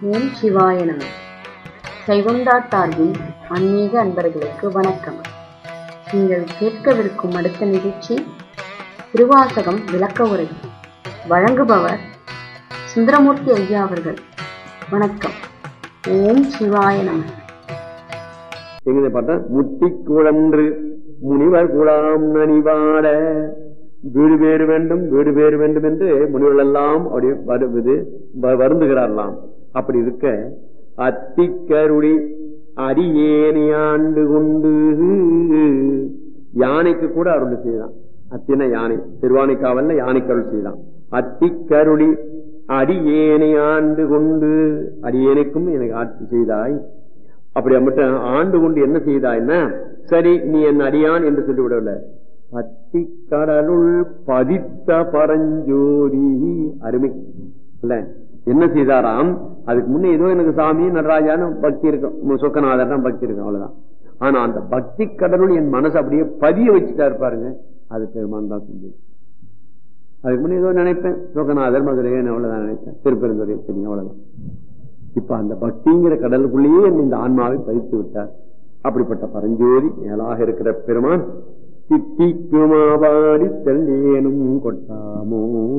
ஓம் சிவாய நம சைவம்டாட் சார்பில் ஆன்மீக அன்பர்களுக்கு வணக்கம் நீங்கள் கேட்கவிருக்கும் அடுத்த நிகழ்ச்சி திருவாசகம் விளக்க உரை வழங்குபவர் சுந்தரமூர்த்தி ஐயா அவர்கள் வணக்கம் ஓம் சிவாய நம எங்க பார்த்தா முத்தி குழன்று முனிவர் குழாம் நனிவாட வீடு பேறு வேண்டும் வீடு பேறு வேண்டும் என்று முனிவர்கள் எல்லாம் அப்படி வருவது வ- வருந்துகிறார்களாம் அப்படி இருக்க அத்திக்கருளி அடியேனி ஆண்டு கொண்டு யானைக்கு கூட அருள் செய்தான் அத்தின யானை திருவானைக்காவல்ல யானைக்கு அருள் செய்தான் அத்திக்கருளி அடியேனை ஆண்டு கொண்டு அடியேனுக்கும் எனக்கு ஆட்சி செய்தாய் அப்படி மட்டும் ஆண்டு கொண்டு என்ன செய்தாய்னா சரி நீ என் அடியான் என்று சொல்லிவிடல பத்தி கடலுள் பதித்த பரஞ்சோதி அருமை இல்ல என்ன செய்தாராம் அதுக்கு முன்ன ஏதோ எனக்கு சாமி நடராஜான்னு பக்தி இருக்கும் சொக்கநாதர் பக்தி இருக்கும் அவ்வளவுதான் ஆனா அந்த பக்தி கடலுள் என் மனசு அப்படியே பதிய வச்சுட்டா பாருங்க அது பெருமான் தான் செஞ்சது அதுக்கு முன்ன ஏதோ நினைப்பேன் சொக்கநாதர் மதுரை அவ்வளவுதான் நினைப்பேன் திருப்பெருந்துறை தெரியும் அவ்வளவுதான் இப்ப அந்த பக்திங்கிற கடலுக்குள்ளேயே என்னை இந்த ஆன்மாவை பதித்து விட்டார் அப்படிப்பட்ட பரஞ்சோதி மேலாக இருக்கிற பெருமான் சித்திக்குமாபாடி தெல்லேனும் கொட்டாமோ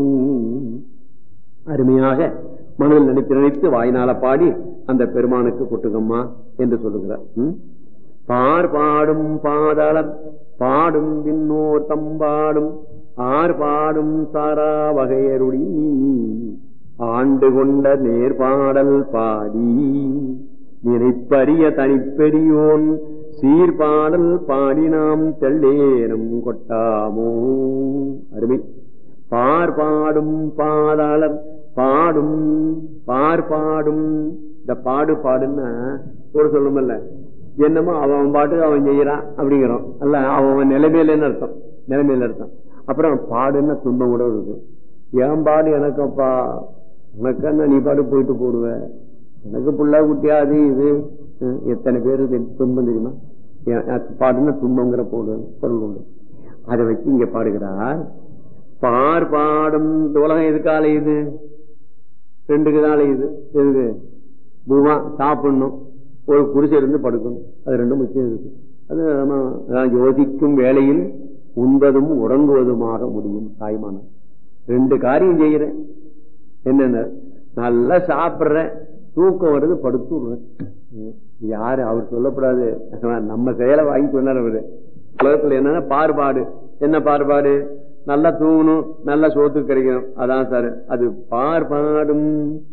அருமையாக மனதில் நினைத்து நினைத்து வாயினால பாடி அந்த பெருமானுக்கு கொட்டுகம்மா என்று சொல்லுகிறார் ம்? பார் பாடும் பாதளம் பாடும் விண்ணோர் தம்பாடும் ஆர் பாடும் சாரா வகையருளி ஆண்டு கொண்ட நேர்பாடல் பாடி நினைப்பரிய தனிப்பெரியோன் சீர்பாடல் பாடி நாம் தெள்ளேனும் கொட்டாமோ அருமை பார் பாடும் பாதாளர் பாடும் பார் பாடும் இந்த பாடு பாடுன்னா ஒரு சொல்லுமல்ல என்னமோ அவன் அவன் பாட்டு அவன் செய்யறான் அப்படிங்கிறோம் அல்ல அவன் அவன் நிலைமையிலன்னு அர்த்தம் நிலைமையில அர்த்தம் அப்புறம் பாடுன்னா துன்பம் கூட இருக்கு என் பாடு எனக்கப்பா உனக்கு என்ன நீ பாடு போயிட்டு போடுவ எனக்கு புள்ள குட்டியா அது இது ஹம், எத்தனை பேரு தெரி- துன்பம் தெரியுமா என் எனக்கு பாடுன்னா துன்பங்கிற போடு பொருள் உண்டு அதை வச்சு இங்க பாடுகிறார் பார் பாடும் இந்த உலகம் எதுக்கால இது ரெண்டுக்கு தான் இது எதுக்கு பூமா சாப்பிடணும் ஒரு குடிசை இருந்து படுக்கணும் அது ரெண்டும் முக்கியம் இருக்கு அது நம்ம அதான் யோசிக்கும் வேளையில் உண்பதும் உறங்குவதுமாக முடியும் தாய்மானம் ரெண்டு காரியம் செய்யறேன் என்னென்ன நல்லா சாப்பிடுறேன் தூக்கம் வருது படுத்து விடுறேன் ம். யாரு அவர் சொல்லக்கூடாது நம்ம செயலை வாங்கி சொன்னார் அவரு உலகத்துல என்னன்னா பாறுபாடு என்ன பாறுபாடு நல்லா தூங்கணும் நல்லா சோத்துக்கு கிடைக்கணும் அதான் சார் அது பார்பாடும்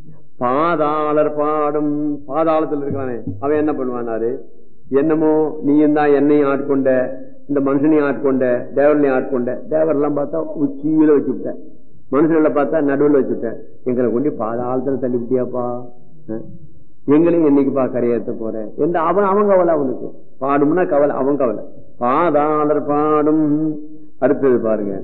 பாதாளர் பாடும் பாதாளத்தில் இருக்கிறானே அவன் என்ன பண்ணுவானாரு என்னமோ நீயும் தான் என்னையும் ஆட்கொண்ட இந்த மனுஷனையும் ஆட்கொண்ட தேவர்களையும் ஆட்கொண்ட தேவரெல்லாம் பார்த்தா உச்சியில வச்சு விட்ட மனுஷர்களை பார்த்தா நடுவில் வச்சுட்ட எங்களை கொண்டு பாதாளத்துல தள்ளி விட்டியாப்பா அஹ். எங்களையும் என்னைக்குப்பா கரையேற்ற போற என்று அவன் அவன் கவலை அவனுக்கு பாடும்னா கவலை அவன் கவலை பாதாளர் பாடும் அடுத்தது பாருங்க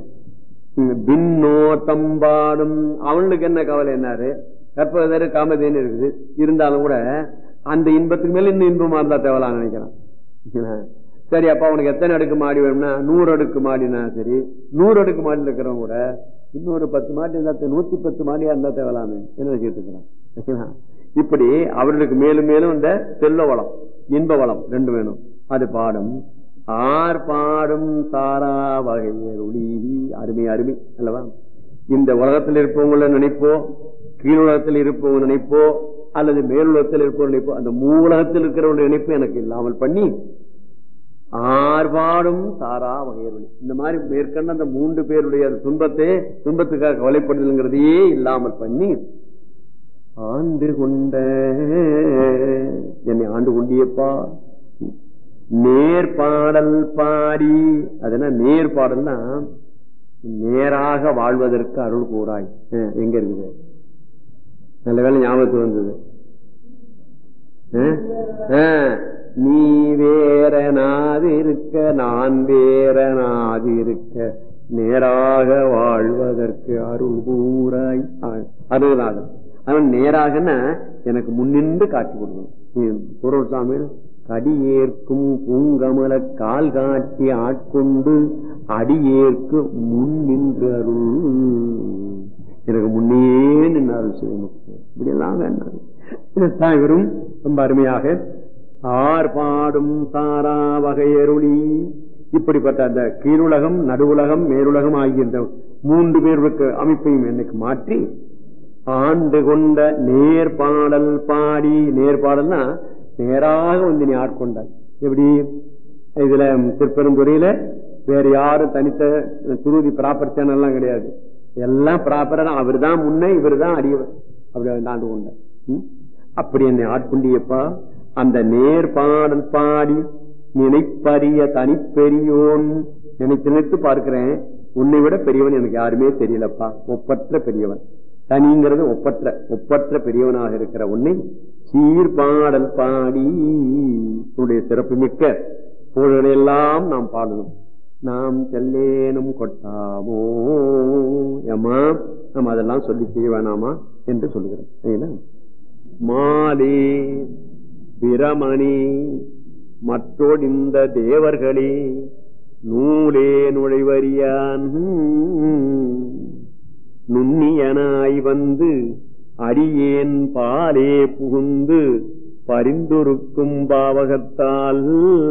பின்னோ தம்பாடும் அவனுக்கு என்ன கவலை என்னாரு கற்பதரு காமதேன்னு இருக்குது இருந்தாலும் கூட அந்த இன்பத்துக்கு மேல இன்னும் இன்பமா இருந்தா தேவலாம் நினைக்கிறான் சரி அப்ப அவனுக்கு எத்தனை அடுக்கு மாடி வேணும்னா நூறு அடுக்கு மாடினா சரி நூறு அடுக்கு மாடியில் இருக்கிறவங்க கூட இன்னொரு பத்து மாடி இருந்தா நூத்தி பத்து மாடியா இருந்தா தேவலாமே என்ன வச்சுட்டு இருக்கிறான் இப்படி அவர்களுக்கு மேலும் மேலும் இந்த செல்ல வளம் இன்ப வளம் ரெண்டு வேணும் அது பாடும் ஆர் பாடும் சாரா வகையருளி அருமை அருமை அல்லவா இந்த உலகத்தில் இருப்பவங்கள நினைப்போ கீழ் உலகத்தில் இருப்பவங்க நினைப்போ அல்லது மேலுலகத்தில் இருப்பவங்க நினைப்போ அந்த மூலகத்தில் இருக்கிறவங்க நினைப்பு எனக்கு இல்லாமல் பண்ணி ஆர்பாடும் சாரா வகையருளி இந்த மாதிரி மேற்கண்ட அந்த மூன்று பேருடைய அந்த துன்பத்தை துன்பத்துக்காக கவலைப்படுதல்ங்கிறதையே இல்லாமல் பண்ணி ஆண்டு கொண்ட என்னை ஆண்டு கொண்டியப்பா நேர்பாடல் பாடி அதனா நேர்பாடல்னா நேராக வாழ்வதற்கு அருள் கூறாய் அஹ், எங்க இருக்குது நல்ல வேலை ஞாபகத்துக்கு வந்தது அஹ்? அஹ், நீ வேற நாதிருக்க நான் வேற நாதிருக்க நேராக வாழ்வதற்கு அருள் கூறாய் அஹ், அருள்நாதன் அவன் நேராகன்னா எனக்கு முன்னின்று காட்சி கொடுக்கணும் பொருள் சாமி கடியேற்கும் பூங்கமல கால் காட்டி ஆட்கொண்டு அடியேற்கு முன் நின்று அருள் எனக்கு முன்னே நின்றாரு சிவமுக்கு இப்படி எல்லாம் வேண்டாம் இதைத்தான் இவரும் ரொம்ப அருமையாக ஆர் பாடும் தாரா வகையருளி இப்படிப்பட்ட அந்த கீழுலகம் நடுவுலகம் மேலுலகம் ஆகிய இந்த மூன்று பேருக்கு அமைப்பையும் எனக்கு மாற்றி ஆண்டு கொண்ட நேர்பாடல் பாடி நேர்பாடல்னா நேராக வந்து நீ ஆட்கொண்டாய் எப்படி இதுல திருப்பெருந்துறையில வேற யாரும் தனித்த துருதி ப்ராப்பர் சேனல் எல்லாம் கிடையாது எல்லாம் ப்ராப்பரா அவர் தான் முன்ன இவர் தான் அடியவர் அப்படி ஆண்டு கொண்டார் ம்? அப்படி என்னை ஆட்கொண்டியப்பா அந்த நேர்பாடல் பாடி நினைப்பரிய தனிப்பெரியோன் நினைத்து நினைத்து பார்க்கிறேன் உன்னை விட பெரியவன் எனக்கு யாருமே தெரியலப்பா ஒப்பற்ற பெரியவன் தனிங்கிறது ஒப்பற்ற ஒப்பற்ற பெரியவனாக இருக்கிற உன்னை சீர்பாடல் பாடி உன்னுடைய சிறப்பு மிக்க புகழ்களை எல்லாம் நாம் பாடணும் நாம் செல்லேனும் கொட்டாமோ ஏமா நம்ம அதெல்லாம் சொல்லி செய்ய வேணாமா என்று சொல்லுகிறோம் சரிங்களா? மாலே பிரமணி மற்றொடிந்த தேவர்களே நூலே நுழைவறியான் நுண்ணியனாய் வந்து அடியேன் பாலே புகுந்து பரிந்துருக்கும் பாவகத்தால்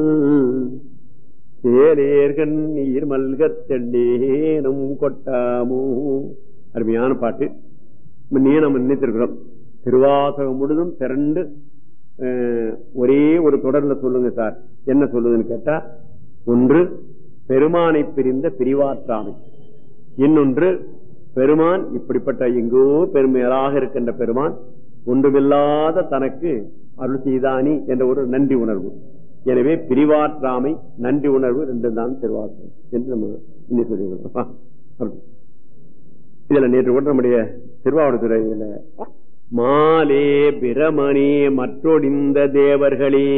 சேலேர்கண் நீர் மல்கத் செண்டேனும் கொட்டாமோ அருமையான பாட்டு நீ நம்ம நினைத்திருக்கிறோம் திருவாசகம் முழுதும் திரண்டு அஹ், ஒரே ஒரு தொடர்ல சொல்லுங்க சார் என்ன சொல்லுதுன்னு கேட்டா ஒன்று பெருமானை பிரிந்த பிரிவாற்றாமை இன்னொன்று பெருமான் இப்படிப்பட்ட எங்கோ பெருமையராக இருக்கின்ற பெருமான் ஒன்றுமில்லாத தனக்கு அருள் செய்தானி என்ற ஒரு நன்றி உணர்வு எனவே பிரிவாற்றாமை நன்றி உணர்வு ரெண்டு தான் திருவாசகம் என்று நம்ம இன்னும் சொல்லிக்கிறோம் அப்படி. இதுல நேற்று கூட நம்முடைய திருவாவூர்துறையில மாலே பிரமணி மற்றொடிந்த தேவர்களே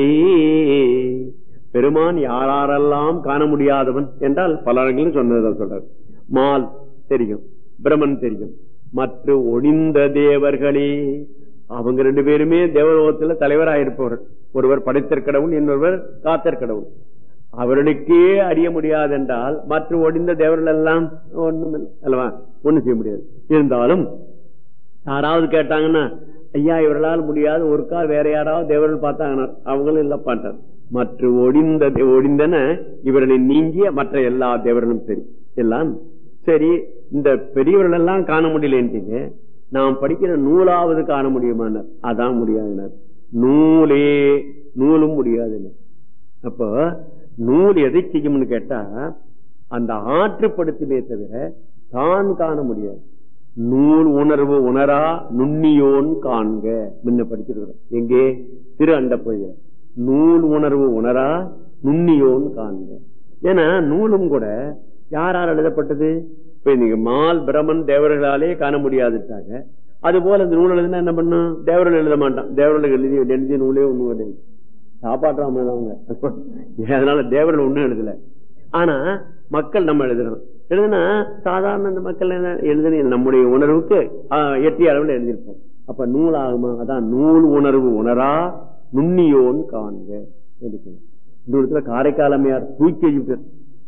பெருமான் யாரெல்லாம் காண முடியாதவன் என்றால் பல இடங்களில் சொன்னதை சொல்றார் மால் தெரியும் பிரமன் தெரியும் மற்ற ஒடிந்த தேவர்களே அவங்க ரெண்டு பேருமே தேவலோகத்துல தலைவராயிருப்பவர்கள் ஒருவர் படைத்தற் கடவுள் இன்னொருவர் காத்தற் கடவுள் அவர்களுக்கே அறிய முடியாது என்றால் மற்ற ஒடிந்த தேவர்கள் எல்லாம் ஒண்ணும் அல்லவா ஒண்ணும் செய்ய முடியாது இருந்தாலும் யாராவது கேட்டாங்கன்னா ஐயா இவர்களால் முடியாது ஒரு கால் வேற யாராவது தேவர்கள் பார்த்தாங்கன்னா அவங்களும் இல்ல பாட்டார் மற்ற ஒடிந்த ஒடிந்தன இவர்களை நீங்கிய மற்ற எல்லா தேவர்களும் சரி எல்லாம் சரி இந்த பெரியவர்கள் எல்லாம் காண முடியலன்றீங்க நாம் படிக்கிற நூலாவது காண முடியுமானார் அதான் முடியாதுனார் நூலே நூலும் முடியாதுன்னு அப்போ நூல் எதை செய்யும்னு கேட்டா அந்த ஆற்றுப்படுத்துமே தவிர தான் காண முடியாது நூல் உணர்வு உணரா நுண்ணியோன் காண்க முன்ன படிச்சிருக்கிறோம் எங்கே திரு அண்ட நூல் உணர்வு உணரா நுண்ணியோன் காண்க ஏன்னா நூலும் கூட யாரால் எழுதப்பட்டது இப்ப நீங்க மால் பிரமன் தேவர்களாலே காண முடியாதுட்டாங்க அது போல இந்த நூல் எழுதுனா என்ன பண்ணும் தேவர்கள் எழுத மாட்டான் தேவர்கள் எழுதி எழுதிய நூலே ஒண்ணும் கிடையாது சாப்பாட்டுறாம அவங்க அதனால தேவர்கள் ஒண்ணும் எழுதல ஆனா மக்கள் நம்ம எழுதுறோம் எழுதுனா சாதாரண இந்த மக்கள் என்ன எழுதுன நம்முடைய உணர்வுக்கு ஆஹ், எட்டிய அளவில் எழுதியிருப்போம் அப்ப நூல் ஆகுமா அதான் நூல் உணர்வு உணரா நுண்ணியோன் காண்க எடுக்கணும். இந்த இடத்துல காரைக்காலமையார் தூக்கி எழுதிட்டார்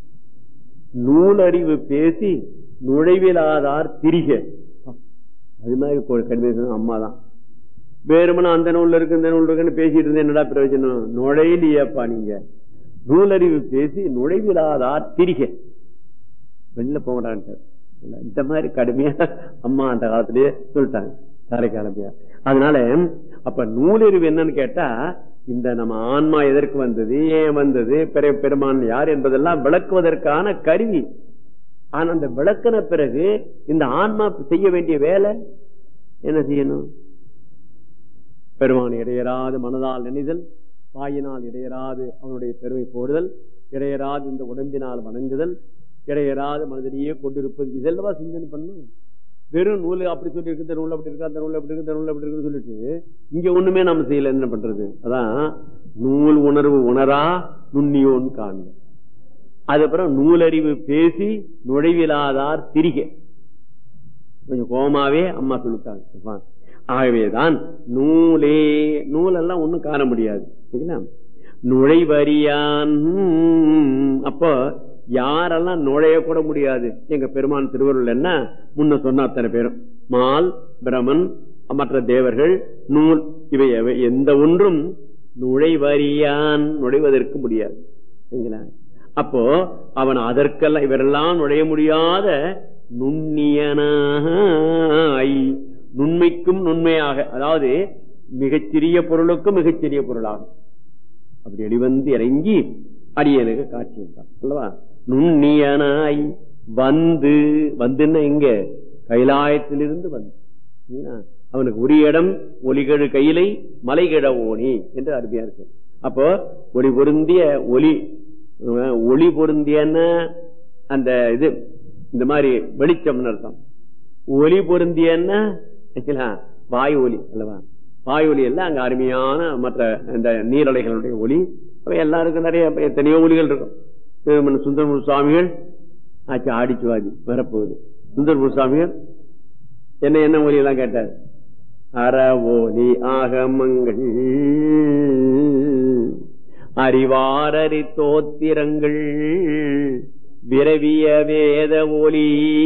நூலறிவு பேசி நுழைவிலாதார் திரிக அது மாதிரி கொ- கடுமை சொன்ன அம்மா தான் வேறுமனா அந்த நூல்ல இருக்கு இந்த நூல் இருக்குன்னு பேசிட்டு இருந்தேன் என்னடா பிரயோஜனம் நுழையிலியப்பா நீங்க நூலறிவு பேசி நுழைவிலாதார் திரிக வெளில போங்கடான்ட்டார் இல்ல, இந்த மாதிரி கடுமையா அம்மா அந்த காலத்திலேயே சொல்லிட்டாங்க காரைக்காலமையா அதனால அப்ப நூலறிவு என்னன்னு கேட்டா இந்த நம்ம ஆன்மா எதற்கு வந்தது ஏன் வந்தது பெரிய பெருமான் யார் என்பதெல்லாம் விளக்குவதற்கான கருவி ஆனா அந்த விளக்கின பிறகு இந்த ஆன்மா செய்ய வேண்டிய வேலை என்ன செய்யணும் பெருமான் இடையராது மனதால் நினைதல் வாயினால் இடையராது அவனுடைய பெருமை போடுதல் இடையராது இந்த உடம்பினால் வணங்குதல் இடையராது மனதிலேயே கொண்டிருப்பது இதெல்லாம் சிந்தனை பண்ணும் வெறும் நூல் அப்படி சொல்லி இருக்கு இந்த நூல் அப்படி இருக்கு அந்த நூல் அப்படி இருக்கு இந்த நூல் அப்படி இருக்குன்னு சொல்லிட்டு இங்க ஒண்ணுமே நம்ம செய்யல என்ன பண்றது அதான் நூல் உணர்வு உணரா நுண்ணியோன் காண்க அதுக்கப்புறம் நூலறிவு பேசி நுழைவிலாதார் திரிக கொஞ்சம் கோமாவே அம்மா சொல்லிட்டாங்க ஆகவேதான் நூலே நூலெல்லாம் ஒண்ணும் காண முடியாது சரிங்களா நுழைவரியான் அப்போ யாரெல்லாம் நுழைய கூட முடியாது எங்க பெருமான் திருவருள் என்ன முன்ன சொன்ன அத்தனை பேரும் மால் பிரமன் மற்ற தேவர்கள் நூல் இவை எவை- எந்த ஒன்றும் நுழைவறியான் நுழைவதற்கு முடியாது சரிங்களா? அப்போ அவன் அதற்கெல்லாம் இவரெல்லாம் நுழைய முடியாத நுண்ணியனாய் நுண்மைக்கும் நுண்மையாக அதாவது மிகச்சிறிய பொருளுக்கும் மிகச்சிறிய பொருளாகும் அப்படி வெளிவந்து இறங்கி அடியனுக்கு காட்சி விட்டான் அல்லவா நுண்ணியனாய் வந்து வந்துன்னா எங்க கைலாயத்திலிருந்து வந்து சரிங்களா? அவனுக்கு உரிய இடம் ஒலிகழு கையிலை மலைகிழ ஓணி என்று அருமையா இருக்கு அப்போ ஒளி பொருந்திய ஒலி அஹ், ஒளி பொருந்தியன்னா அந்த இது இந்த மாதிரி வெளிச்சம்னு அர்த்தம் ஒலி பொருந்தியன்னா சரிங்களா? வாயு ஒலி அல்லவா வாயு ஒலி எல்லாம் அங்க அருமையான மற்ற இந்த நீரலைகளுடைய ஒலி அவை எல்லாருக்கும் நிறைய எத்தனையோ ஒலிகள் இருக்கும் திருமண சுந்தரமூர் சுவாமிகள் ஆச்சு ஆடிச்சுவாதி வரப்போகுது சுந்தரமூர் சுவாமிகள் என்ன என்ன ஒலி எல்லாம் கேட்டார் அறவோலி ஆகமங்கள் அறிவாரறி தோத்திரங்கள் விரவிய வேத ஒலி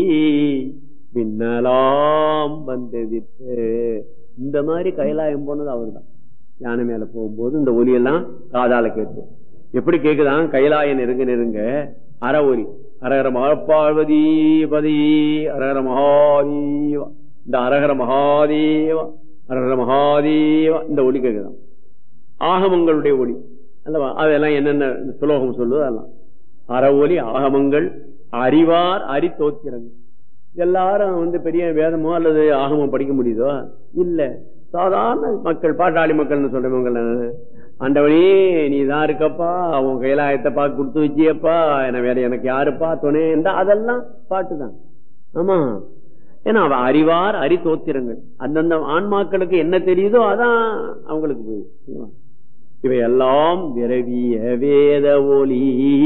பின்னலாம் வந்ததித்து இந்த மாதிரி கைலாயம் போனது அவர்தான் யானை மேல போகும்போது இந்த ஒலியெல்லாம் காதால கேட்டு எப்படி கேக்குதான் கைலாயம் நெருங்க நெருங்க அற ஒலி அரகர மகாபார்வதி பதி அரகர மகாதேவா இந்த அரகர மகாதேவா அரகர மகாதேவா இந்த ஒலி கேக்குதான் ஆகமங்களுடைய ஒளி அல்லவா அதெல்லாம் என்னென்ன சுலோகம் சொல்லுது அதெல்லாம் அற ஒலி ஆகமங்கள் அறிவார் அறி தோத்திரங்கள் எல்லாரும் வந்து பெரிய வேதமோ அல்லது ஆகமோ படிக்க முடியுதோ இல்ல சாதாரண மக்கள் பாட்டாளி மக்கள்னு சொல்றவங்க ஆண்டவனே நீ தான் இருக்கப்பா உன் கைலாயத்தை பா கொடுத்து வச்சியப்பா என்ன வேற எனக்கு யாருப்பா துணை என்றா அதெல்லாம் பாட்டுதான் ஆமா ஏன்னா அவ அறிவார் அறி தோத்திரங்கள் அந்தந்த ஆன்மாக்களுக்கு என்ன தெரியுதோ அதான் அவங்களுக்கு போகுது இவையெல்லாம் விரவிய வேத ஒலி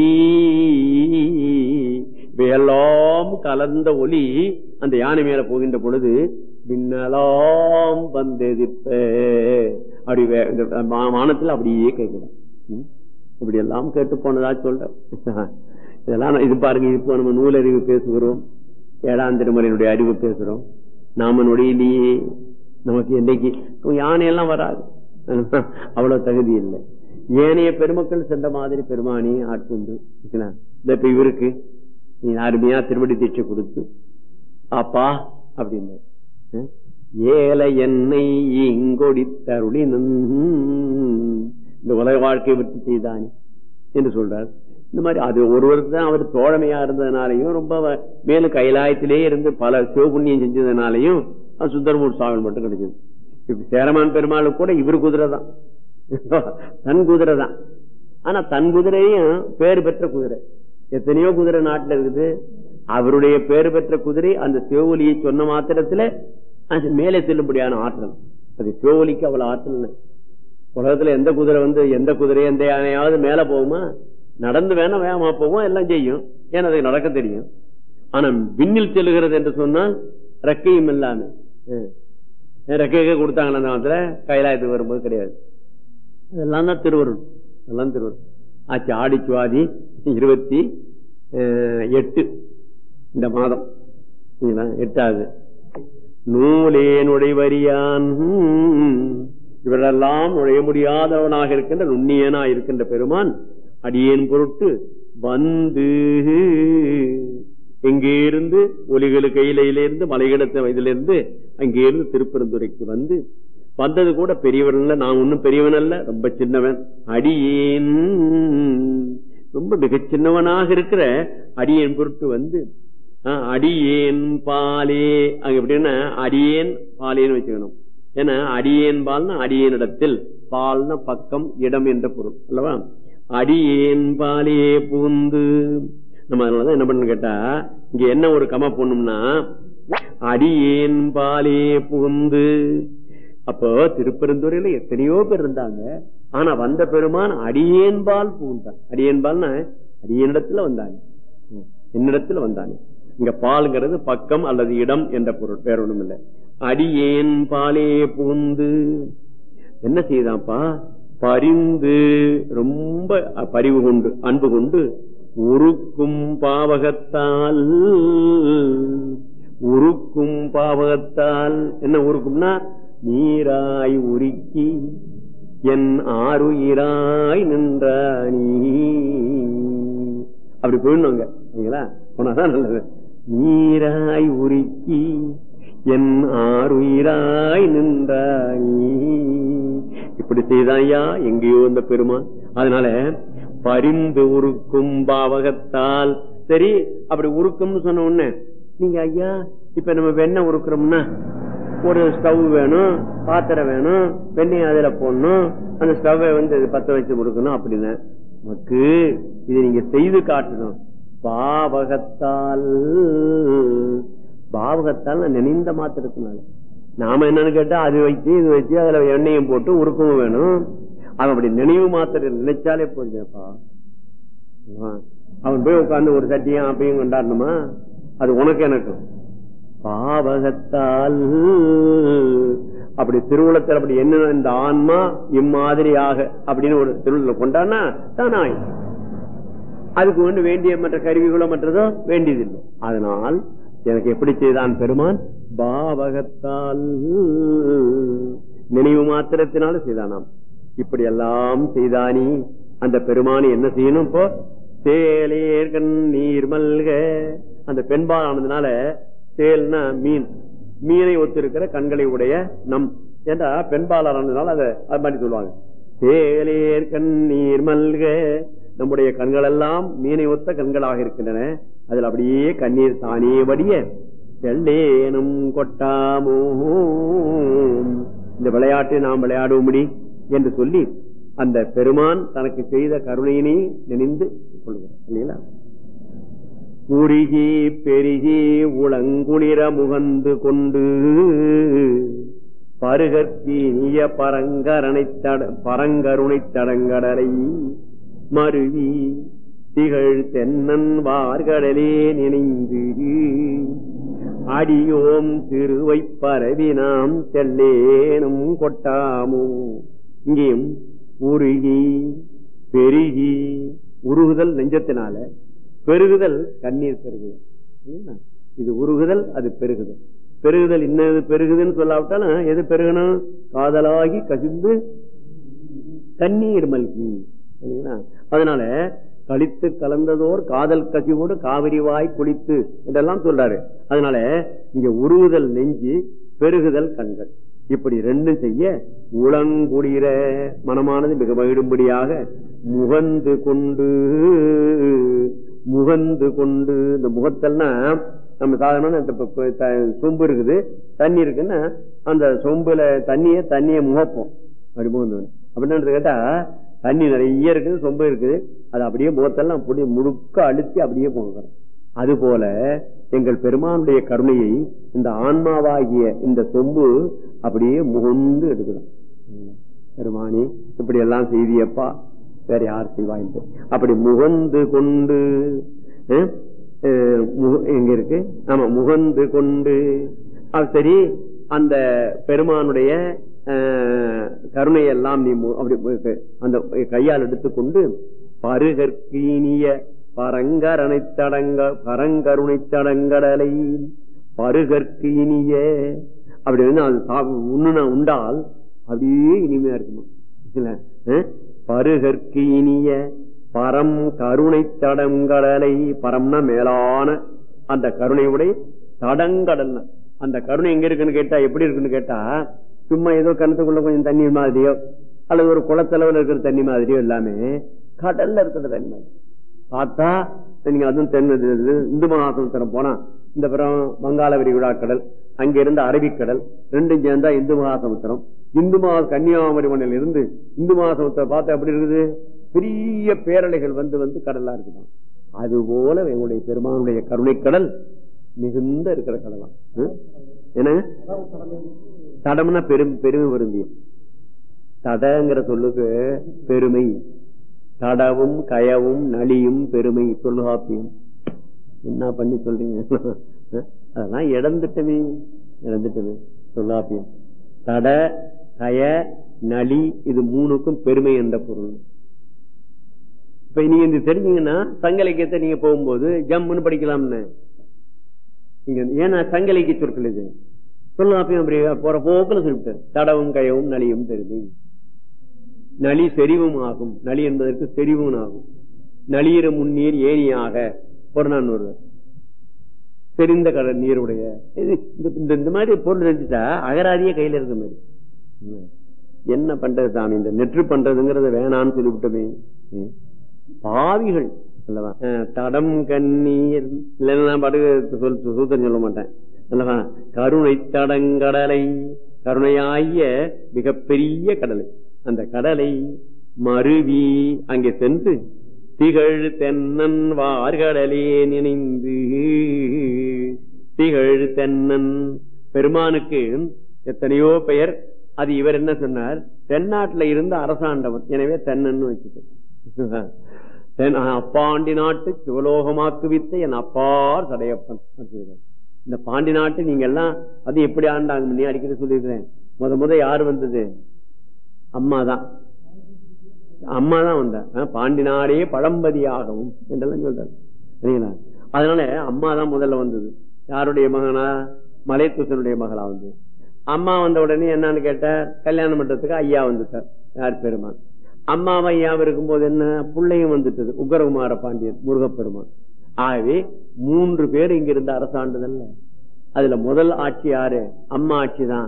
இவையெல்லாம் கலந்த ஒலி அந்த யானை மேல போகின்ற பொழுது பின்னலாம் வந்தெதிர்ப்ப அப்படி வே- இந்த மா- வானத்துல அப்படியே கேட்கலாம் ம்? இப்படி எல்லாம் கேட்டு போனதா சொல்ற இதெல்லாம் நான் இது பாருங்க இப்போ நம்ம நூலறிவு பேசுகிறோம் ஏழாம் திருமலையினுடைய அறிவு பேசுறோம் நாம நொடியிலேயே நமக்கு என்னைக்கு யானையெல்லாம் வராது அவ்வளவு தகுதி இல்லை ஏனைய பெருமக்கள் சென்ற மாதிரி பெருமானி ஆட்கொண்டு சரிங்களா? இந்த இப்ப இவருக்கு நீ அருமையா திருவடி தீட்சை கொடுத்து அப்பா அப்படின்னு அஹ், ஏல என்னை இங்கொடி தருளினன் இந்த உலக வாழ்க்கையை விட்டு செய்தானே என்று சொல்றார் இந்த மாதிரி அது ஒருவருக்கு தான் அவர் தோழமையா இருந்ததுனாலையும் ரொம்ப வ- மேலும் கைலாயத்திலே இருந்து பல சிவபுண்ணியம் செஞ்சதுனாலையும் அது சுந்தரமூர் சுவாமி மட்டும் கிடைச்சது இப்ப சேரமான் பெருமாளுக்கு கூட இவர் குதிரை தான் தன் குதிரை தான் ஆனா தன் குதிரையும் பேர் பெற்ற குதிரை எத்தனையோ குதிரை நாட்டுல இருக்குது அவருடைய பேர் பெற்ற குதிரை அந்த சிவொலியை சொன்ன மாத்திரத்துல அது மேலே செல்லும்படியான ஆற்றல் அது சிவொலிக்கு அவ்வளவு ஆற்றல் உலகத்துல எந்த குதிரை வந்து எந்த குதிரை எந்த யானையாவது மேல போகுமா நடந்து வேணா வேகமா போகும் எல்லாம் செய்யும் ஏன்னா அதுக்கு நடக்க தெரியும் ஆனா விண்ணில் செல்லுகிறது என்று சொன்னால் ரெக்கையும் இல்லாம அஹ். ரெக்கையே கொடுத்தாங்களா அந்த காலத்துல கைலாயத்துக்கு வரும்போது கிடையாது அதெல்லாம் தான் திருவருள் அதெல்லாம் திருவருள் ஆச்சு ஆடிச்சுவாதி இருபத்தி அஹ், எட்டு இந்த மாதம் சரிங்களா? எட்டாவது நூலே நுழைவரியான் இவரெல்லாம் நுழைய முடியாதவனாக இருக்கின்ற நுண்ணியனா இருக்கின்ற பெருமான் அடியேன் பொருட்டு வந்து எங்கே இருந்து ஒலிகளு கையிலிருந்து மலைகிடத்த வயதிலிருந்து அங்கே இருந்து திருப்பெருந்துறைக்கு வந்து வந்தது கூட பெரியவன் இல்ல நான் ஒன்னும் பெரியவன் அல்ல ரொம்ப சின்னவன் அடியேன் ரொம்ப மிகச் சின்னவனாக இருக்கிற அடியேன் பொருட்டு வந்து ஆஹ், அடியேன் பாலே அங்க எப்படின்னா அடியேன் பாலேன்னு வச்சுக்கணும் ஏன்னா அடியேன் பால்னா அடியேனிடத்தில் பால்னா பக்கம் இடம் என்ற பொருள் அல்லவா அடியேன் பாலே பூந்து நம்ம அதனாலதான் என்ன பண்ணு கேட்டா இங்க என்ன ஒரு கம போடணும்னா அடியேன் பாலே பூந்து அப்போ திருப்பெருந்துறையில எத்தனையோ பேர் இருந்தாங்க ஆனா வந்த பெருமான் அடியேன்பால் பூந்தான் அடியேன்பால்னா அடியனிடத்துல வந்தாங்க ம், என்னிடத்துல வந்தாங்க இங்க பால்ங்கிறது பக்கம் அல்லது இடம் என்ற பொருள் வேற ஒண்ணும் இல்ல அடியேன் பாலே பூந்து என்ன செய்தாப்பா பரிந்து ரொம்ப பரிவு கொண்டு அன்பு கொண்டு உருக்கும் பாவகத்தால் உருக்கும் பாவகத்தால் என்ன உருக்கும்னா நீராய் உருக்கி என் ஆறுயிராய் நின்றானி அப்படி போயிடணுங்க சரிங்களா போனாதான் நல்லது நீராய் உருக்கி என் ஆறுயிராய் நின்றானி இப்படி செய்தாயா எங்கேயோ இந்த பெருமான் அதனால பரிந்து உருக்கும் பாவகத்தால் சரி அப்படி உருக்கும்னு சொன்ன உடனே நீங்க ஐயா இப்ப நம்ம வெண்ணெய் உருக்குறோம்னா ஒரு ஸ்டவ் வேணும் பாத்திரம் வேணும் வெண்ணெய் அதுல போடணும் அந்த ஸ்டவ்வை வந்து பத்த வச்சு கொடுக்கணும் அப்படின்னு நமக்கு இது நீங்க செய்து காட்டணும் பாவகத்தால் பாவகத்தால் நினைந்த மாத்திரத்தினால நாம என்னன்னு கேட்டா அது வச்சு இது வச்சு அதுல எண்ணெயும் போட்டு உருக்கவும் வேணும் அவன் அப்படி நினைவு மாத்திரம் நினைச்சாலே போதுப்பா அவன் போய் உட்கார்ந்து ஒரு சட்டியும் அப்பையும் கொண்டாடணுமா அது உனக்கு எனக்கு பாவகத்தால் அப்படி திருவுளத்தில் அப்படி என்ன இந்த ஆன்மா இம்மாதிரியாக அப்படின்னு ஒரு திருவுள்ள கொண்டாடினா தானாய் அதுக்கு வந்து வேண்டிய மற்ற கருவிகளோ மற்றதோ வேண்டியதில்லை அதனால் எனக்கு எப்படி செய்தான் பெருமான் பாவகத்தால் நினைவு மாத்திரத்தினால செய்தானாம் இப்படி எல்லாம் செய்தானி அந்த பெருமானி என்ன செய்யணும் இப்போ சேலேர்கண் நீர் மல்க அந்த பெண்பால் ஆனதுனால சேல்னா மீன் மீனை ஒத்திருக்கிற கண்களை உடைய நம் ஏண்டா பெண்பாளர் ஆனதுனால அதை அது மாதிரி சொல்லுவாங்க சேலேர் கண்ணீர் மல்க நம்முடைய கண்கள் எல்லாம் மீனை ஒத்த கண்களாக இருக்கின்றன அதில் அப்படியே கண்ணீர் தானே வடிய செல்லேனும் கொட்டாமோ இந்த விளையாட்டை நாம் விளையாடுவோம்டி என்று சொல்லி அந்த பெருமான் தனக்கு செய்த கருணையினை நினைந்து கொள்கிறார் இல்லைங்களா உருகி பெருகி உளங்குளிர முகந்து கொண்டு பருகற்கீனிய பரங்கரணை தட பரங்கருணை தடங்கடலை மருவி திகழ் தென்னன் வார்கடலே நினைந்து அடியோம் திருவை பரவி நாம் செல்லேனும் கொட்டாமோ இங்கேயும் உருகி பெருகி உருகுதல் நெஞ்சத்தினால பெருகுதல் கண்ணீர் பெருகுதல் இது உருகுதல் அது பெருகுதல் பெருகுதல் இன்னது பெருகுதுன்னு சொல்லாவிட்டாலும் எது பெருகணும் காதலாகி கசிந்து கண்ணீர் மல்கி அதனால கழித்து கலந்ததோர் காதல் கசிவோடு காவிரிவாய் குளித்து என்றெல்லாம் சொல்றாரு அதனால இங்க உருகுதல் நெஞ்சு பெருகுதல் கண்கள் இப்படி ரெண்டும் செய்ய உளங்குளிர மனமானது மிக மகிழும்படியாக முகந்து கொண்டு முகந்து கொண்டு இந்த முகத்தல்னா நம்ம சாதாரண சொம்பு இருக்குது தண்ணி இருக்குன்னா அந்த சொம்புல தண்ணிய தண்ணிய முகப்போம் அப்படி முகந்து அப்படின்னு கேட்டா தண்ணி நிறைய இருக்குது சொம்பு இருக்குது அது அப்படியே முகத்தெல்லாம் அப்படியே முழுக்க அழுத்தி அப்படியே போகிறோம் அது போல எங்கள் பெருமானுடைய கருணையை இந்த ஆன்மாவாகிய இந்த சொம்பு அப்படியே முகந்து எடுக்கலாம் பெருமானி இப்படி எல்லாம் செய்தியப்பா வேற யார் செய்வாய்ந்து அப்படி முகந்து கொண்டு எங்க இருக்கு ஆமா முகந்து கொண்டு சரி அந்த பெருமானுடைய கருணை எல்லாம் நீ அப்படி அந்த கையால் எடுத்துக்கொண்டு பருகற்கீனிய பரங்கரணை தடங்க பரங்கருணை தடங்கடலை பருகற்கு இனிய அப்படி வந்து அது உண்ணுனா உண்டால் அப்படியே இனிமையா இருக்குமா பருகற்கு இனிய பரம் கருணை தடங்கடலை பரம்னா மேலான அந்த கருணையுடைய தடங்கடல் அந்த கருணை எங்க இருக்குன்னு கேட்டா எப்படி இருக்குன்னு கேட்டா சும்மா ஏதோ கணத்துக்குள்ள கொஞ்சம் தண்ணி மாதிரியோ அல்லது ஒரு குளத்தளவில் இருக்கிற தண்ணி மாதிரியோ எல்லாமே கடல்ல இருக்கிற தண்ணி மாதிரி பார்த்தா நீங்க அதுவும் தென் இந்து மகாசமுத்திரம் போனா இந்த புறம் வங்காள விரிகுடா கடல் அங்க இருந்த அரபிக்கடல் ரெண்டும் சேர்ந்தா இந்து மகாசமுத்திரம் இந்து மகா கன்னியாகுமரி மண்ணில் இருந்து இந்து மகாசமுத்திரம் பார்த்தா எப்படி இருக்குது பெரிய பேரலைகள் வந்து வந்து கடலா இருக்குதான் அது போல எங்களுடைய பெருமானுடைய கருணை கடல் மிகுந்த இருக்கிற கடலாம் என்ன தடம்னா பெரும் பெருமை வருந்தியம் தடங்கிற சொல்லுக்கு பெருமை தடவும் கயவும் நலியும் பெருமை தொல்காப்பியம் என்ன பண்ணி சொல்றீங்க அதெல்லாம் இழந்துட்டமே இழந்துட்டமே தொல்காப்பியம் தட கய நலி இது மூணுக்கும் பெருமை என்ற பொருள் இப்ப நீங்க இந்த தெரிஞ்சீங்கன்னா சங்க இலக்கியத்தை நீங்க போகும்போது ஜம்முன்னு படிக்கலாம்னு நீங்க ஏன்னா சங்க இலக்கிய சொற்கள் இது சொல்லலாம் அப்பயும் அப்படி போற போக்குல சொல்லிட்டு தடவும் கயவும் நலியும் தெரிது நலி செறிவும் ஆகும் நலி என்பதற்கு செறிவும் ஆகும் நளியிற முன்னீர் ஏனியாக புறநானூறு தெரிந்த கடல் நீருடைய இது இந்த- இந்த- இந்த மாதிரி பொருள் செஞ்சுட்டா அகராதியே கையில இருக்க மாதிரி ம். என்ன பண்றது சாமி இந்த நெற்று பண்றதுங்கிறத வேணான்னு சொல்லிவிட்டோமே ம். பாவிகள் அல்லவா அஹ், தடம் கண்ணீர் இல்லைன்னா நான் பாட்டுக்கு சொல் சூத்திரம் சொல்ல மாட்டேன் அல்லவா கருணை தடங்கடலை கருணையாகிய மிகப்பெரிய கடலை அந்த கடலை மருவி அங்கே சென்று திகழ் தென்னன் வார்கடலே நினைந்து திகழ் தென்னன் பெருமானுக்கு எத்தனையோ பெயர் அது இவர் என்ன சொன்னார் தென்னாட்டுல இருந்து அரசாண்டவன் எனவே தென்னன் வச்சுக்க தென் அப்பாண்டி நாட்டு சிவலோகமாக்குவித்த என் அப்பார் சடையப்பன் சொல்றார். இந்த பாண்டி நாட்டு நீங்க எல்லாம் அது எப்படி ஆண்டாங்க முன்னே அடிக்கடி சொல்லியிருக்கிறேன் முத முத யார் வந்தது அம்மா தான் அம்மா தான் வந்தா அஹ் பாண்டி நாடே பழம்பதியாகவும் என்றெல்லாம் சொல்றாரு சரிங்களா அதனால அம்மா தான் முதல்ல வந்தது யாருடைய மகனா மலைத்துசனுடைய மகளா வந்தது அம்மா வந்த உடனே என்னன்னு கேட்ட கல்யாணம் பண்றதுக்கு ஐயா வந்துட்டார் யார் பெருமான் அம்மாவும் ஐயாவும் இருக்கும்போது என்ன பிள்ளையும் வந்துட்டது உக்ரகுமார பாண்டியன் முருகப்பெருமான் ஆகவே மூன்று பேர் இங்கிருந்து அரசாண்டுதல்ல அதுல முதல் ஆட்சி யாரு அம்மா ஆட்சி தான்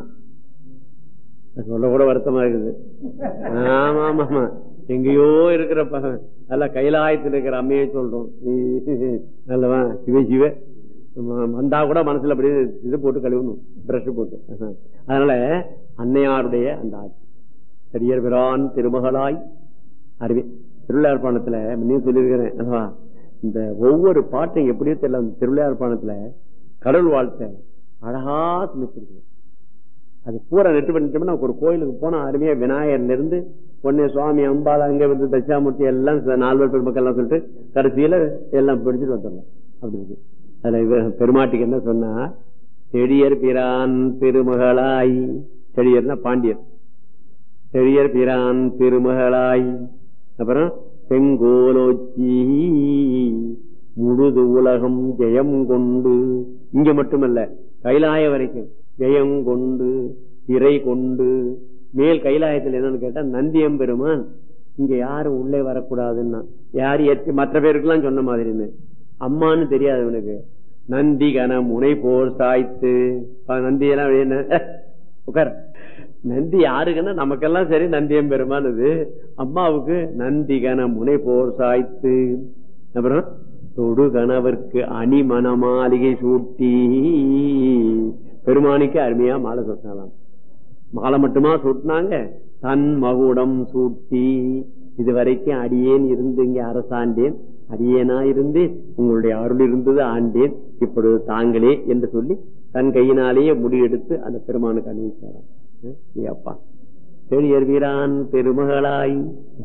சொல்ல கூட வருத்தமா இருக்குது ஆமா ஆமா ஆமா எங்கேயோ இருக்கிற ப- நல்ல கைலாயத்தில் இருக்கிற அம்மையை சொல்றோம் நல்லவா சிவ சிவ ம- வந்தா கூட மனசுல அப்படியே இது போட்டு கழுவணும் பிரஷ் போட்டு ஆஹா. அதனால அன்னையாருடைய அந்த ஆட்சி பெரியர் பிரான் திருமகளாய் அறிவி திருவிழாப்பாணத்துல முன்னே சொல்லியிருக்கிறேன் அல்லவா இந்த ஒவ்வொரு பாட்டும் எப்படியோ தெரியல அந்த திருவிழாப்பாணத்துல கடவுள் வாழ்த்தை அழகா சமைச்சிருக்கு அது பூரா நெட்டு பண்ணிட்டோம்னா நமக்கு ஒரு கோயிலுக்கு போனா அருமையா விநாயகர்ல இருந்து பொண்ணு சுவாமி அம்பாள் அங்க வந்து தட்சாமூர்த்தி எல்லாம் ச- நால்வர் பெருமக்கள் எல்லாம் சொல்லிட்டு கடைசியில எல்லாம் பிடிச்சிட்டு வந்துடலாம் அப்படி இருக்கு அதுல இவ- பெருமாட்டிக்கு என்ன சொன்னா செடியர் பிரான் திருமகளாய் செடியர்னா பாண்டியர் செடியர் பிரான் திருமகளாய் அப்புறம் செங்கோலோச்சி முழுது உலகம் ஜெயம் கொண்டு இங்க மட்டுமல்ல கைலாய வரைக்கும் ஜெயம் கொண்டு திரை கொண்டு மேல் கைலாயத்தில் என்னன்னு கேட்டா நந்தியம் பெருமான் இங்க யாரும் உள்ளே வரக்கூடாதுன்னா யார் ஏற்று மற்ற பேருக்கெல்லாம் சொன்ன மாதிரின்னு அம்மான்னு தெரியாது அவனுக்கு நந்தி கன முனை போர் சாய்த்து ப- நந்தி எல்லாம் என்ன அஹ், உட்கார் நந்தி யாருக்குன்னா நமக்கெல்லாம் சரி நந்தியம் பெருமானது அம்மாவுக்கு நந்தி கன முனை போர் சாய்த்து அப்புறம் தொடு கணவர்க்கு அணிமண மாளிகை சூட்டி பெருமானிக்கு அருமையா மாலை சொன்னாலாம் மாலை மட்டுமா சூட்டினாங்க தன் மகுடம் சூட்டி இதுவரைக்கும் அடியேன் இருந்து இங்க அரசாண்டேன் அடியேனா இருந்து உங்களுடைய அருள் இருந்தது ஆண்டேன் இப்பொழுது தாங்களே என்று சொல்லி தன் கையினாலேயே முடியெடுத்து அந்த பெருமானுக்கு அணிவிச்சாராம் அஹ், ஏ அப்பா பெரியர் வீரான் பெருமகளாய்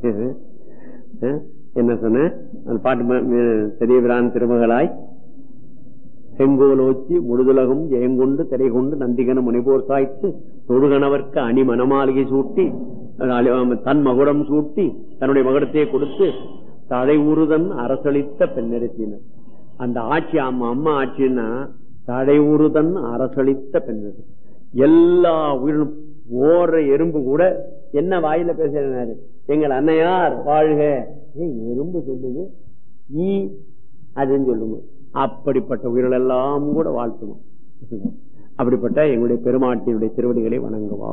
அஹ், என்ன சொன்ன அந்த பாட்டு ம- ம- பெரிய வீரான் திருமகளாய் செங்கோலோச்சி முழுதுலகும் ஜெயங்கொண்டு திரை கொண்டு நந்திகன முனைபோர் சாய்த்து தொழுகணவர்க்கு அணி மணமாளிகை சூட்டி அஹ் தன் மகுடம் சூட்டி தன்னுடைய மகுடத்தை கொடுத்து தடை உருதன் அரசளித்த பெண்ணரசினர் அந்த ஆட்சி அம்மா அம்மா ஆட்சின்னா தடை உருதன் அரசளித்த பெண்ணரசி எல்லா உயிரினும் ஓடுற எறும்பு கூட என்ன வாயில பேசுறாரு எங்கள் அன்னையார் வாழ்க ஏய், எறும்பு சொல்லுது ஈ அதுன்னு சொல்லுங்க அப்படிப்பட்ட உயிர்கள் எல்லாம் கூட வாழ்த்துவோம் அப்படிப்பட்ட எங்களுடைய பெருமாட்டியுடைய திருவடிகளை வணங்குவா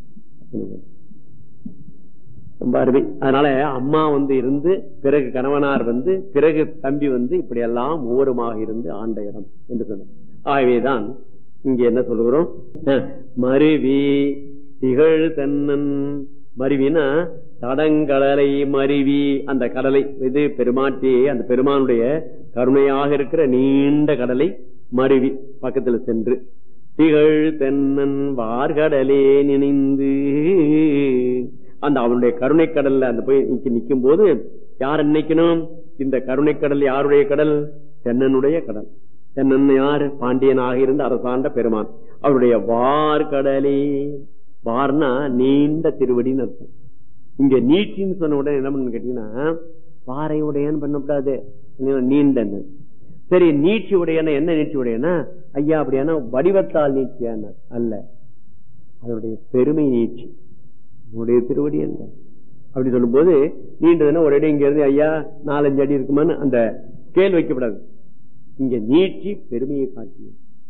ரொம்ப அருமை அதனால அம்மா வந்து இருந்து பிறகு கணவனார் வந்து பிறகு தம்பி வந்து இப்படி எல்லாம் ஒவ்வொருமாக இருந்து ஆண்ட இடம் என்று சொன்னார் ஆகவேதான் இங்க என்ன சொல்லுகிறோம் அஹ், மருவி திகழ் தன்னன் மருவினா தடங்கடலை மருவி அந்த கடலை இது பெருமாட்டி அந்த பெருமானுடைய கருணையாக இருக்கிற நீண்ட கடலை மருவி பக்கத்துல சென்று திகழ் தென்னன் வார்கடலே நினைந்து அந்த அவனுடைய கருணை கடல்ல அந்த போய் நிக்க- நிக்கும் போது யார் நினைக்கணும் இந்த கருணை கடல் யாருடைய கடல் தென்னனுடைய கடல் தென்னன் யார் பாண்டியனாக இருந்த அரசாண்ட பெருமான் அவருடைய வார்கடலே வார்னா நீண்ட திருவடின்னு அர்த்தம் இங்க நீட்டின்னு சொன்ன உடனே என்ன பண்ணு கேட்டீங்கன்னா பாறை உடையன்னு பண்ணக்கூடாது நீண்ட சரி நீட்சி உடையன என்ன நீட்சி உடையனா ஐயா அப்படியான வடிவத்தால் நீட்சியான அல்ல அதனுடைய பெருமை நீட்சி உன்னுடைய திருவடி அல்ல அப்படி சொல்லும்போது நீண்டதுன்னா ஒரு இடம் இங்க இருந்து ஐயா நாலஞ்சு அடி இருக்குமான்னு அந்த கேள் வைக்கப்படாது இங்க நீட்சி பெருமையை காட்டி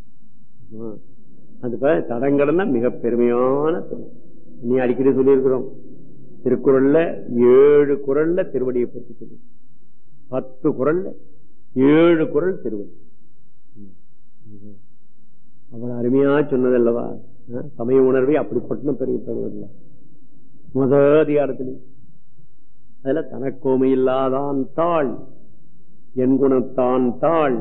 அந்த தடங்கடல்னா மிக பெருமையான நீ அடிக்கடி சொல்லியிருக்கிறோம் திருக்குறள்ல ஏழு குரல்ல திருவடியை பற்றி சொல்லி பத்து குரல்ல ஏழு குரல் திருவடி அவள் அருமையா சொன்னதல்லவா சமய உணர்வை அப்படிப்பட்ட பெரிய பெரியவர்கள முத அதிகாரத்திலே அதுல தனக்கோமை இல்லாதான் தாள் என் குணத்தான் தாள்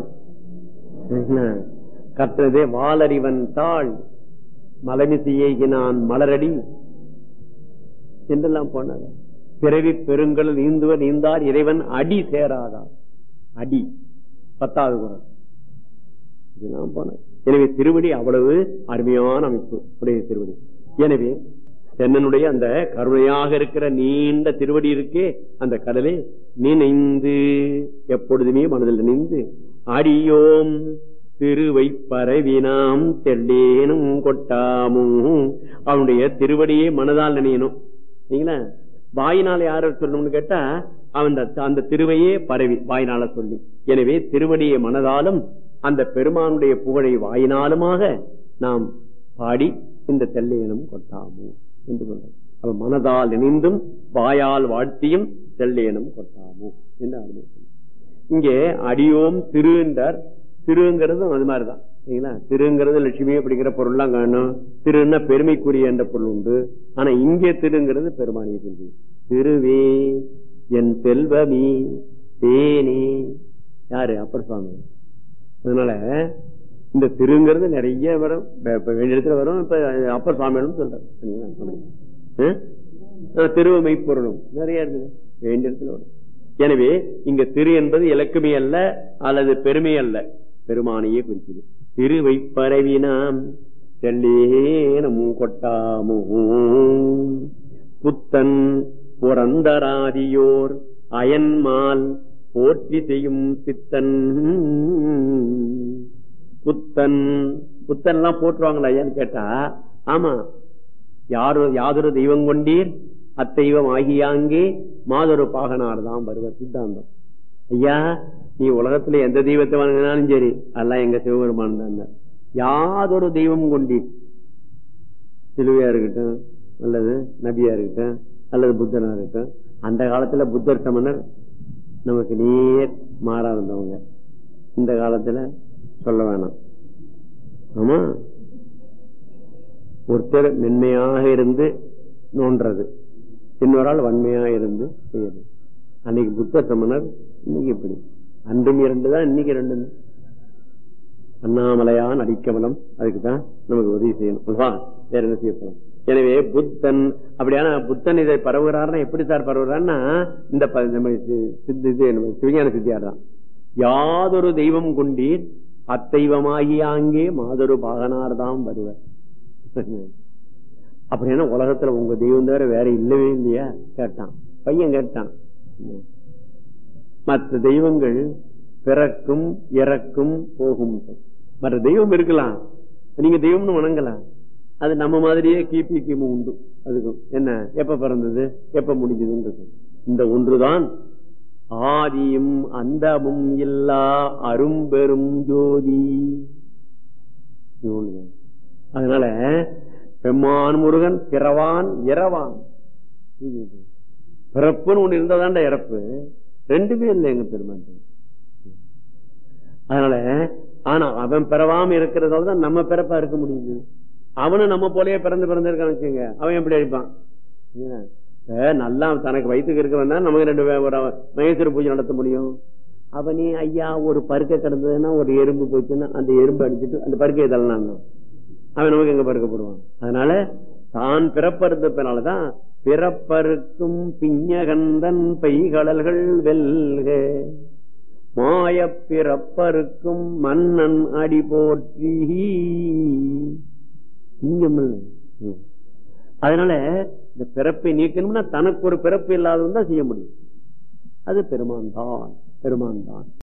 கற்றதே வாலறிவன் தாள் மலமிசையேகினான் மலரடி என்றெல்லாம் போனார் பிறவி பெருங்கல் நீந்துவர் நீந்தார் இறைவன் அடி சேராதார் அடி பத்தாவது குரல் இதெல்லாம் போனார் எனவே திருவடி அவ்வளவு அருமையான அமைப்பு உடைய திருவடி எனவே தென்னனுடைய அந்த கருணையாக இருக்கிற நீண்ட திருவடி இருக்கே அந்த கடலை நினைந்து எப்பொழுதுமே மனதில் நினைந்து அடியோம் திருவை பரவினாம் தெல்லேனும் கொட்டாமும் அவனுடைய திருவடியை மனதால் நினையணும் சரிங்களா வாயினால யார சொல்லணும்னு கேட்டா அவன் அந்த திருவையே பரவி வாயினால சொல்லி எனவே திருவடியை மனதாலும் அந்த பெருமானுடைய புகழை வாயினாலுமாக நாம் பாடி இந்த தெல்லையனும் கொட்டாமோ என்று சொல்றோம் அவ மனதால் நினைந்தும் வாயால் வாழ்த்தியும் தெல்லையனும் கொட்டாமோ என்று அருமை இங்கே அடியோம் திரு என்றார் திருங்கிறதும் அது மாதிரிதான் சரிங்களா திருங்கிறது லட்சுமி அப்படிங்கிற பொருள்லாம் காணும் திருன்னா பெருமைக்குரிய என்ற பொருள் உண்டு ஆனா இங்கே திருங்கிறது பெருமானிய சொல்லி திருவே என் செல்வமி தேனி யாரு அப்பர் சுவாமி அதனால இந்த திருங்கிறது நிறைய வரும் வேண்டிய இடத்துல வரும் இப்ப அப்பர் சுவாமிகளும் சொல்றாரு திருவமை பொருளும் நிறைய இருக்குது வேண்டிய இடத்துல வரும் எனவே இங்க திரு என்பது இலக்குமை அல்ல அல்லது பெருமை அல்ல பெருமானையே குறிக்குது திருவை பரவினாம் செல்லேனும் கொட்டாமோ புத்தன் புறந்தராதியோர் அயன்மால் போற்றி செய்யும் சித்தன் புத்தன் புத்தன் எல்லாம் போட்டுருவாங்களா ஐயான்னு கேட்டா ஆமா யாரோ யாதொரு தெய்வம் கொண்டீர் அத்தெய்வம் ஆகியாங்கே மாதொரு பாகனார் தான் வருவர் சித்தாந்தம் ஐயா நீ உலகத்துல எந்த தெய்வத்தை வணங்கினாலும் சரி அதெல்லாம் எங்க சிவபெருமான் தான் யாதொரு தெய்வம் கொண்டீர் சிலுவையா இருக்கட்டும் அல்லது நபியா இருக்கட்டும் அல்லது புத்தனா இருக்கட்டும் அந்த காலத்துல புத்தர் சமணர் நமக்கு நேர் மாறா இருந்தவங்க இந்த காலத்துல சொல்ல வேணாம் ஆமா ஒருத்தர் மென்மையாக இருந்து நோன்றது இன்னொரு ஆள் வன்மையா இருந்து செய்யறது அன்னைக்கு புத்த சமணர் இன்னைக்கு இப்படி அன்றும் இரண்டு தான் இன்னைக்கு ரெண்டு அண்ணாமலையான் அடிக்கமலம் அதுக்கு தான் நமக்கு உதவி செய்யணும் வேற என்ன செய்யப்படும் எனவே புத்தன் அப்படியான புத்தன் இதை பரவுகிறார்னா எப்படி சார் பரவுகிறார்னா இந்த சிவஞான சித்தியார் தான் யாதொரு தெய்வம் கொண்டீர் அத்தெய்வமாகி அங்கே மாதொரு பாகனார் தான் வருவர் அப்படின்னா உலகத்துல உங்க தெய்வம் தவிர வேற இல்லவே இல்லையா கேட்டான் பையன் கேட்டான் மற்ற தெய்வங்கள் பிறக்கும் இறக்கும் போகும் மற்ற தெய்வம் இருக்கலாம் நீங்க தெய்வம்னு வணங்கலாம் அது நம்ம மாதிரியே கிபி கிமு உண்டு அதுக்கும் என்ன எப்ப பிறந்தது எப்ப முடிஞ்சதுன்றது இந்த ஒன்றுதான் ஆதியும் அந்தமும் இல்லா அரும்பெரும் ஜோதி அதனால பெம்மான் முருகன் பிறவான் இரவான் பிறப்புன்னு ஒண்ணு இருந்தாதான்டா இறப்பு ரெண்டுமே இல்லை எங்க பெருமான் அதனால ஆனா அவன் பிறவாம இருக்கிறதால தான் நம்ம பிறப்பா இருக்க முடியுது அவனும் நம்ம போலயே பிறந்து பிறந்திருக்கான்னு வச்சுங்க அவன் எப்படி அடிப்பான் நல்லா தனக்கு வயிற்றுக்கு இருக்கவன் தான் நமக்கு ரெண்டு மகேஸ்வர பூஜை நடத்த முடியும் அவனே ஐயா ஒரு பருக்க கிடந்ததுன்னா ஒரு எறும்பு போச்சுன்னா அந்த எறும்பு அடிச்சுட்டு அந்த பருக்கை இதெல்லாம் அவன் நமக்கு எங்க பருக்கப்படுவான் அதனால தான் பிறப்பறுத்தனாலதான் பிறப்பருக்கும் பிஞ்சகந்தன் பைகடல்கள் வெல்க மாய பிறப்பருக்கும் மன்னன் அடி போற்றி அதனால இந்த பிறப்பை நீக்கணும்னா தனக்கு ஒரு பிறப்பு இல்லாதவன் தான் செய்ய முடியும் அது பெருமான் தான் பெருமான் தான்